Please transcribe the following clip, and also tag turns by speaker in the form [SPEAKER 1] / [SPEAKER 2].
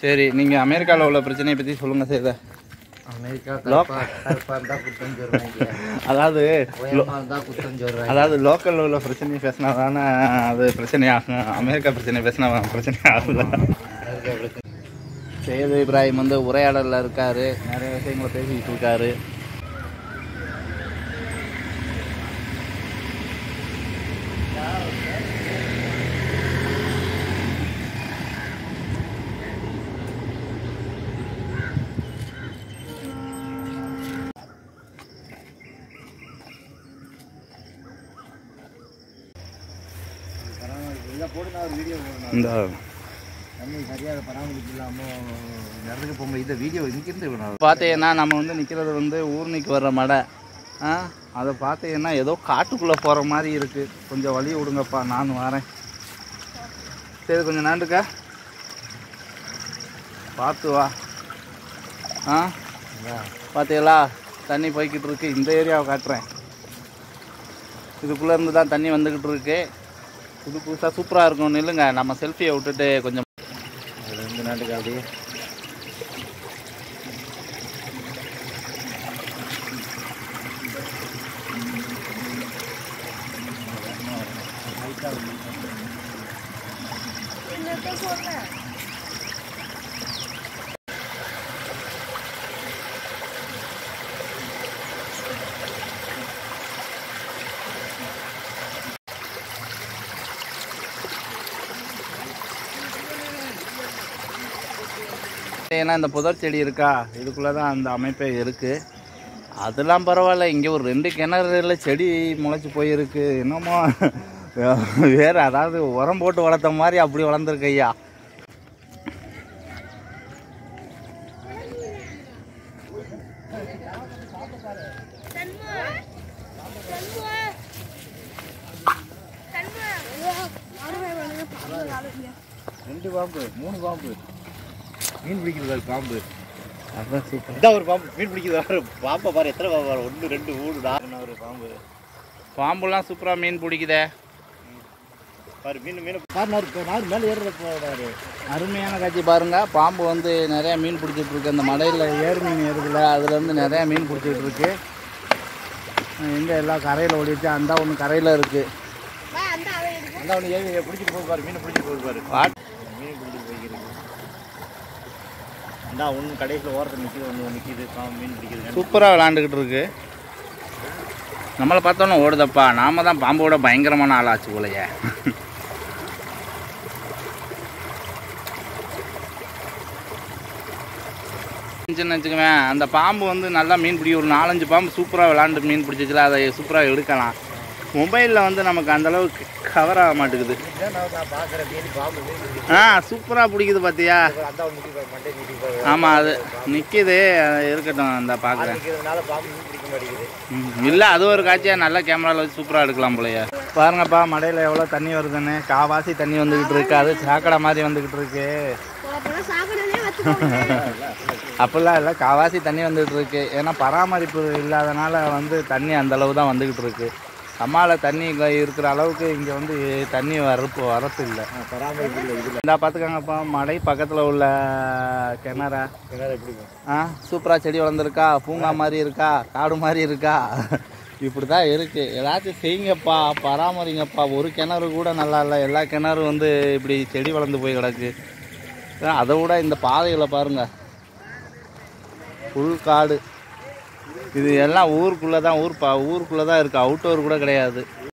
[SPEAKER 1] சரி நீங்கள் அமெரிக்காவில் உள்ள பிரச்சனையை பற்றி சொல்லுங்கள் சேத
[SPEAKER 2] அமெரிக்கா கருப்பா கருப்பா இருந்தா குத்தம் சொல்றாங்க
[SPEAKER 1] அதாவது
[SPEAKER 2] உயரமா இருந்தா குத்தம் சொல்றாங்க
[SPEAKER 1] அதாவது லோக்கலில் உள்ள பிரச்சனையை பேசினா தானே அது பிரச்சனையாகும் அமெரிக்கா பிரச்சனை பேசினா பிரச்சனை ஆகல
[SPEAKER 2] அமெரிக்கா பிரச்சனை.
[SPEAKER 1] சேது இப்ராஹிம் வந்து உரையாடலில் இருக்காரு நிறைய விஷயங்களை பேசிக்கிட்டு இருக்காரு
[SPEAKER 2] இதை போட்டு நான் ஒரு வீடியோ போடணும்
[SPEAKER 1] இந்த
[SPEAKER 2] தண்ணி சரியாக பராமரிப்பு இல்லாமல் நடந்துக்க போகும்போது இந்த வீடியோ இங்கிருந்து விடணும்
[SPEAKER 1] பார்த்தீங்கன்னா நம்ம வந்து நிற்கிறது வந்து ஊர்னிக்கு வர்ற மடை ஆ அதை பார்த்தீங்கன்னா ஏதோ காட்டுக்குள்ளே போகிற மாதிரி இருக்குது கொஞ்சம் வழி விடுங்கப்பா நான் வரேன் சரி கொஞ்சம் நாண்டுக்கா பார்த்து வா ஆ பார்த்தீங்களா தண்ணி போய்கிட்டு இருக்கு இந்த ஏரியாவை காட்டுறேன் இதுக்குள்ளே இருந்து தான் தண்ணி வந்துக்கிட்டு இருக்கு புது புதுசாக சூப்பராக இருக்கும் நில்லுங்க நம்ம செல்ஃபியை விட்டுட்டு கொஞ்சம்
[SPEAKER 2] ரெண்டு நாட்டுக்கு அப்படியே
[SPEAKER 1] ஏன்னா இந்த புதர் செடி இருக்கா இதுக்குள்ளே தான் அந்த அமைப்பே இருக்குது அதெல்லாம் பரவாயில்ல இங்கே ஒரு ரெண்டு கிணறுல செடி முளைச்சி போயிருக்கு என்னமோ வேறு அதாவது உரம் போட்டு வளர்த்த மாதிரி அப்படி வளர்ந்துருக்கு ஐயா
[SPEAKER 2] ரெண்டு பாம்பு மூணு பாம்பு மீன் பிடிக்கிறது பாம்பு
[SPEAKER 1] அதான் சூப்பர்
[SPEAKER 2] இதான் ஒரு பாம்பு மீன் பிடிக்கிறது பாம்பை பாரு எத்தனை பாம்பு பாரு ஒன்று ரெண்டு மூணு நாலு ஒரு பாம்பு
[SPEAKER 1] பாம்புலாம் சூப்பராக மீன் பிடிக்குதே
[SPEAKER 2] பாரு மீன் மீன் பாரு நார் நார் மேலே ஏறுற போறாரு
[SPEAKER 1] அருமையான காட்சி பாருங்க பாம்பு வந்து நிறைய மீன் பிடிச்சிட்டு இருக்கு அந்த மடையில் ஏர் மீன் ஏறுதுல அதுலேருந்து நிறைய மீன் பிடிச்சிட்டு இருக்கு எங்கே எல்லாம் கரையில் ஓடிச்சு அந்த ஒன்று கரையில் இருக்குது
[SPEAKER 2] அந்த ஒன்று ஏறி பிடிச்சிட்டு போய் பாரு மீன் பிடிச்சிட்டு போய் பாரு
[SPEAKER 1] வாட்
[SPEAKER 2] மீன் பிடிச்சிட்டு போய்க்கிறது அந்த ஒன்று கடைசியில் ஓரத்தில் நிற்கிது ஒன்று நிற்கிது பாம்பு மீன் பிடிக்கிறது
[SPEAKER 1] சூப்பராக விளாண்டுக்கிட்டு இருக்கு நம்மளை பார்த்தோன்னே ஓடுதப்பா நாம தான் பாம்போட பயங்கரமான ஆளாச்சு போலயே இருந்துச்சுன்னு வச்சுக்குவேன் அந்த பாம்பு வந்து நல்லா மீன் பிடிக்கும் ஒரு நாலஞ்சு பாம்பு சூப்பராக விளாண்டு மீன் பிடிச்சிச்சுல அதை சூப்பராக எடுக்கலாம் மொபைலில் வந்து நமக்கு அந்த அளவுக்கு கவர் ஆக மாட்டேங்குது
[SPEAKER 2] இதுதான் நான் நான் பார்க்குற மீன் பாம்பு மீன் பிடிக்கிறது
[SPEAKER 1] ஆ சூப்பராக பிடிக்குது பார்த்தியா
[SPEAKER 2] அந்த ஒன்று நிற்கி பாரு மண்டை நிற்கி பாரு
[SPEAKER 1] ஆமாம் அது நிற்கிது இருக்கட்டும் அந்த பார்க்குறேன்
[SPEAKER 2] நிற்கிறதுனால பாம்பு மீன் பிடிக்க மாட்டேங்குது
[SPEAKER 1] இல்லை அது ஒரு காட்சியாக நல்ல கேமராவில் வச்சு சூப்பராக எடுக்கலாம் போலயே பாருங்கப்பா மடையில் எவ்வளோ தண்ணி வருதுன்னு காவாசி தண்ணி வந்துக்கிட்டு இருக்கு அது சாக்கடை மாதிரி வந்துக்கிட்டு இருக்கு அப்படிலாம் இல்லை காவாசி தண்ணி வந்துகிட்டு இருக்கு ஏன்னா பராமரிப்பு இல்லாதனால வந்து தண்ணி அந்த அளவு தான் வந்துக்கிட்டு இருக்கு சம்மாவில் தண்ணி இங்க இருக்கிற அளவுக்கு இங்கே வந்து தண்ணி வரப்பு வரப்பு இல்லை
[SPEAKER 2] பராமரிப்பு இல்லை இதில்
[SPEAKER 1] இந்த பார்த்துக்கங்கப்பா மடை பக்கத்தில் உள்ள கிணறா
[SPEAKER 2] கிணறு எப்படி
[SPEAKER 1] ஆ சூப்பராக செடி வளர்ந்துருக்கா பூங்கா மாதிரி இருக்கா காடு மாதிரி இருக்கா இப்படி தான் இருக்குது ஏதாச்சும் செய்யுங்கப்பா பராமரிங்கப்பா ஒரு கிணறு கூட நல்லா இல்லை எல்லா கிணறு வந்து இப்படி செடி வளர்ந்து போய் கிடக்கு ஆ, அதை விட இந்த பாதைகளை பாருங்கள் ஃபுல் காடு இது எல்லாம் ஊருக்குள்ளே தான் ஊர் பா ஊருக்குள்ளே தான் இருக்குது அவுட்டோர் கூட கிடையாது